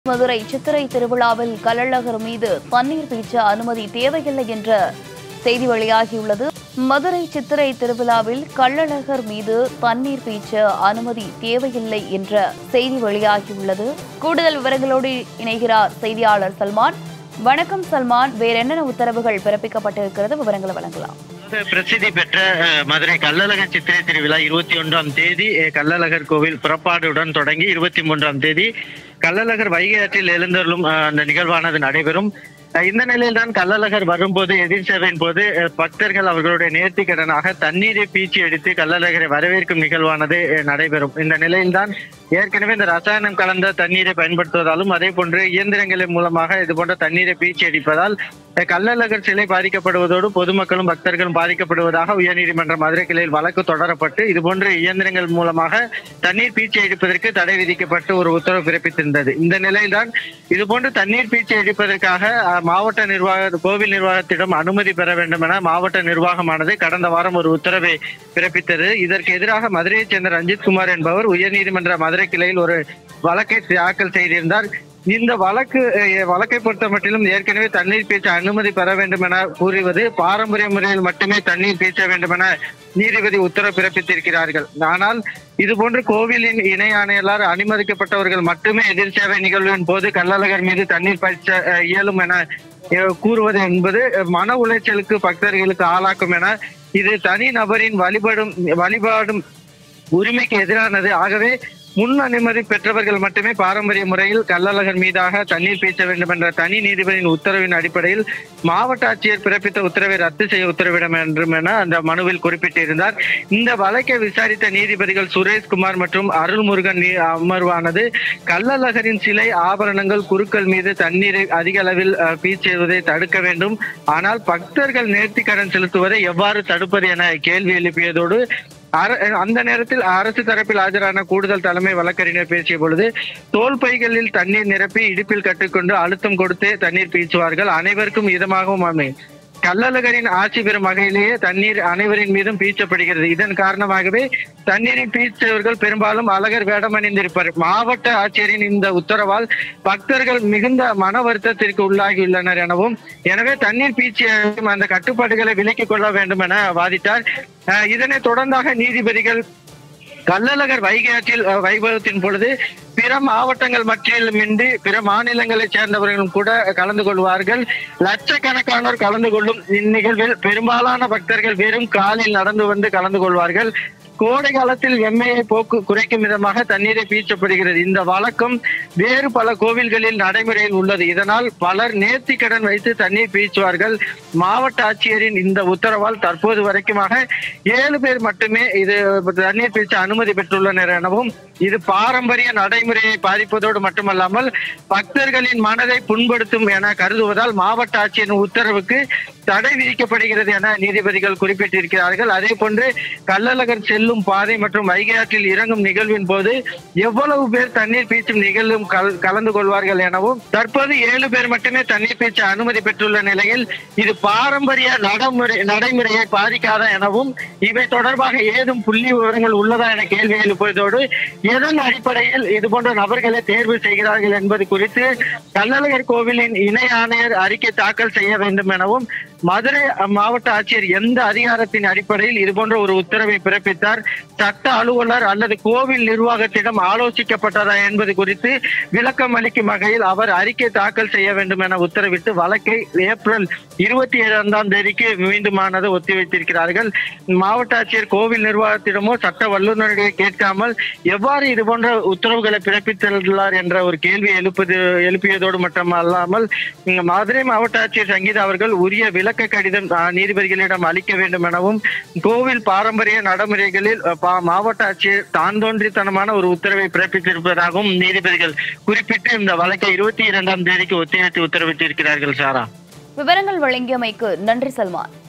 மதுரை சித்திரை திருவிழாவில் கள்ளழகர் மீது தண்ணீர் பீச்ச அனுமதி தேவையில்லை என்ற செய்தி வெளியாகியுள்ளது மதுரை சித்திரை திருவிழாவில் கள்ளழகர் மீது தண்ணீர் பீச்ச அனுமதி தேவையில்லை என்ற செய்தி வெளியாகியுள்ளது கூடுதல் விவரங்களோடு இணைகிறார் செய்தியாளர் சல்மான் வணக்கம் சல்மான் வேற என்னென்ன உத்தரவுகள் பிறப்பிக்கப்பட்டிருக்கிறது விவரங்களை வழங்கலாம் பிரசித்தி பெற்ற அஹ், மதுரை கள்ளழகர் சித்திரை திருவிழா இருபத்தி ஒன்றாம் தேதி அஹ், கள்ளழகர் கோவில் புறப்பாடுடன் தொடங்கி இருபத்தி மூன்றாம் தேதி கள்ளழகர் வைகை ஆற்றில் எழுந்தருளும் அஹ், அந்த நிகழ்வானது நடைபெறும் அஹ், இந்த நிலையில்தான் கள்ளழகர் வரும்போது எதிர் சேவையின் போது அஹ், பக்தர்கள் அவர்களுடைய நேர்த்தி கடனாக தண்ணீரை பீச்சி எடுத்து கள்ளழகரை வரவேற்கும் நிகழ்வானது அஹ், நடைபெறும் இந்த நிலையில்தான் ஏற்கனவே இந்த ரசாயனம் கலந்த தண்ணீரை பயன்படுத்துவதாலும் அதே போன்று இயந்திரங்களின் மூலமாக இது போன்ற தண்ணீரை பீச்சி அடிப்பதால் அஹ், கள்ளழகர் சிலை பாதிக்கப்படுவதோடு பொதுமக்களும் பக்தர்களும் பாதிக்கப்படுவதாக உயர்நீதிமன்ற மதுரை கிளையில் வழக்கு தொடரப்பட்டு இதுபோன்ற இயந்திரங்கள் மூலமாக தண்ணீர் பீச்சி அடிப்பதற்கு தடை விதிக்கப்பட்டு ஒரு உத்தரவு பிறப்பித்திருந்தது இந்த நிலையில்தான் இதுபோன்று தண்ணீர் பீச்சி அடிப்பதற்காக அஹ், மாவட்ட நிர்வாக கோவில் நிர்வாகத்திடம் அனுமதி பெற வேண்டும் என மாவட்ட நிர்வாகமானது கடந்த வாரம் ஒரு உத்தரவை பிறப்பித்தது இதற்கு எதிராக மதுரையைச் சேர்ந்த ரஞ்சித் குமார் என்பவர் உயர்நீதிமன்ற மதுரை கிளையில் ஒரு வழக்கை தாக்கல் செய்திருந்தார் இந்த வழக்கு அஹ், வழக்கை பொறுத்த மட்டிலும் ஏற்கனவே தண்ணீர் பீச்ச அனுமதி பெற வேண்டும் என கூறுவது பாரம்பரிய முறையில் மட்டுமே தண்ணீர் பீச்ச வேண்டும் என நீதிபதி உத்தரவு பிறப்பித்திருக்கிறார்கள் ஆனால் இதுபோன்று கோவிலின் இணை ஆணையாளர் அனுமதிக்கப்பட்டவர்கள் மட்டுமே எதிர் சேவை நிகழ்வின் போது கள்ளழகர் மீது தண்ணீர் பாய்ச்ச அஹ், இயலும் என அஹ், கூறுவது என்பது அஹ், மன உளைச்சலுக்கு பக்தர்களுக்கு ஆளாக்கும் என இது தனி நபரின் வழிபடும் வழிபாடும் உரிமைக்கு எதிரானது ஆகவே முன் அனுமதி பெற்றவர்கள் மட்டுமே பாரம்பரிய முறையில் கள்ளழகர் மீதாக தண்ணீர் பீச்ச வேண்டும் என்ற தனி நீதிபதியின் உத்தரவின் அடிப்படையில் மாவட்ட ஆட்சியர் பிறப்பித்த உத்தரவை ரத்து செய்ய உத்தரவிட வேண்டும் என அந்த மனுவில் குறிப்பிட்டிருந்தார் இந்த வழக்கை விசாரித்த நீதிபதிகள் சுரேஷ்குமார் மற்றும் அருள்முருகன் நீ- அமர்வானது கள்ளழகரின் சிலை ஆபரணங்கள் குருக்கள் மீது தண்ணீரை அதிக அளவில் அஹ், பீச்சுவதை தடுக்க வேண்டும் ஆனால் பக்தர்கள் நேர்த்தி கடன் செலுத்துவதை எவ்வாறு தடுப்பது என கேள்வி எழுப்பியதோடு அர- அந்த நேரத்தில் அரசு தரப்பில் ஆஜரான கூடுதல் தலைமை வழக்கறிஞர் பேசிய பொழுது தோல் பைகளில் தண்ணீர் நிரப்பி இடுப்பில் கட்டுக்கொண்டு அழுத்தம் கொடுத்தே தண்ணீர் பீச்சுவார்கள் அனைவருக்கும் இதமாகவும் அமை கள்ளழகரின் ஆட்சி பெறும் வகையிலேயே தண்ணீர் அனைவரின் மீதும் பீச்சப்படுகிறது இதன் காரணமாகவே தண்ணீரில் பீச்சவர்கள் பெரும்பாலும் அழகர் வேடமணிந்திருப்பார் மாவட்ட ஆட்சியரின் இந்த உத்தரவால் பக்தர்கள் மிகுந்த மன வருத்தத்திற்கு உள்ளாகியுள்ளனர் எனவும் எனவே தண்ணீர் பீச்சி அந்த கட்டுப்பாடுகளை விலக்கிக் கொள்ள வேண்டும் என வாதிட்டார் அஹ் இதனை தொடர்ந்தாக நீதிபதிகள் கள்ளழகர் வைகை ஆற்றில் அஹ், வைபவத்தின் பொழுது பிற மாவட்டங்கள் மற்றிலுமின்றி பிற மாநிலங்களைச் சேர்ந்தவர்களும் கூட கலந்து கொள்வார்கள் லட்சக்கணக்கானோர் கலந்து கொள்ளும் இந்நிகழ்வில் பெரும்பாலான பக்தர்கள் வெறும் காலில் நடந்து வந்து கலந்து கொள்வார்கள் கோடை காலத்தில் எம்மையை போக்கு குறைக்கும் விதமாக தண்ணீரை பீச்சப்படுகிறது இந்த வழக்கம் வேறு பல கோவில்களில் நடைமுறையில் உள்ளது இதனால் பலர் நேர்த்தி கடன் வைத்து தண்ணீர் பீச்சுவார்கள் மாவட்ட ஆட்சியரின் இந்த உத்தரவால் தற்போது வரைக்குமாக ஏழு பேர் மட்டுமே இது தண்ணீர் பீச்ச அனுமதி பெற்றுள்ளனர் எனவும் இது பாரம்பரிய நடைமுறையை பாதிப்பதோடு மட்டுமல்லாமல் பக்தர்களின் மனதை புண்படுத்தும் என கருதுவதால் மாவட்ட ஆட்சியரின் உத்தரவுக்கு தடை விதிக்கப்படுகிறது என நீதிபதிகள் குறிப்பிட்டிருக்கிறார்கள் அதே போன்று கள்ளழகர் செல்லும் பாதை மற்றும் வைகை ஆற்றில் இறங்கும் நிகழ்வின் போது எவ்வளவு பேர் தண்ணீர் பீச்சும் நிகழ்வும் கல்- கலந்து கொள்வார்கள் எனவும் தற்போது ஏழு பேர் மட்டுமே தண்ணீர் பீச்ச அனுமதி பெற்றுள்ள நிலையில் இது பாரம்பரிய நடைமுறை நடைமுறையை பாதிக்காத எனவும் இவை தொடர்பாக ஏதும் புள்ளி விவரங்கள் உள்ளதா என கேள்வி எழுப்புவதோடு எதன் அடிப்படையில் இது போன்ற நபர்களை தேர்வு செய்கிறார்கள் என்பது குறித்து கள்ளழகர் கோவிலின் இணை ஆணையர் அறிக்கை தாக்கல் செய்ய வேண்டும் எனவும் மதுரை மாவட்ட ஆட்சியர் எந்த அதிகாரத்தின் அடிப்படையில் இது போன்ற ஒரு உத்தரவை பிறப்பித்தார் சட்ட அலுவலர் அல்லது கோவில் நிர்வாகத்திடம் ஆலோசிக்கப்பட்டதா என்பது குறித்து விளக்கம் அளிக்கும் வகையில் அவர் அறிக்கை தாக்கல் செய்ய வேண்டும் என உத்தரவிட்டு வழக்கை ஏப்ரல் இருபத்தி ஏழாம் தேதிக்கு மீண்டுமானது ஒத்திவைத்திருக்கிறார்கள் மாவட்ட ஆட்சியர் கோவில் நிர்வாகத்திடமோ சட்ட வல்லுநர்களை கேட்காமல் எவ்வாறு இது போன்ற உத்தரவுகளை பிறப்பித்துள்ளார் என்ற ஒரு கேள்வி எழுப்பது எழுப்பியதோடு மட்டுமல்லாமல் இங்க மதுரை மாவட்ட ஆட்சியர் சங்கீதா அவர்கள் உரிய விளக்க கடிதம் ஆ, நீதிபதிகளிடம் அளிக்க வேண்டும் எனவும் கோவில் பாரம்பரிய நடைமுறைகளில் அ, பா- மாவட்ட ஆட்சியர் தான் தோன்றித்தனமான ஒரு உத்தரவை பிறப்பித்திருப்பதாகவும் நீதிபதிகள் குறிப்பிட்டு இந்த வழக்கை இருபத்தி இரண்டாம் தேதிக்கு ஒத்திவைத்து உத்தரவிட்டிருக்கிறார்கள் சாரா விவரங்கள் வழங்கியமைக்கு நன்றி சல்மான்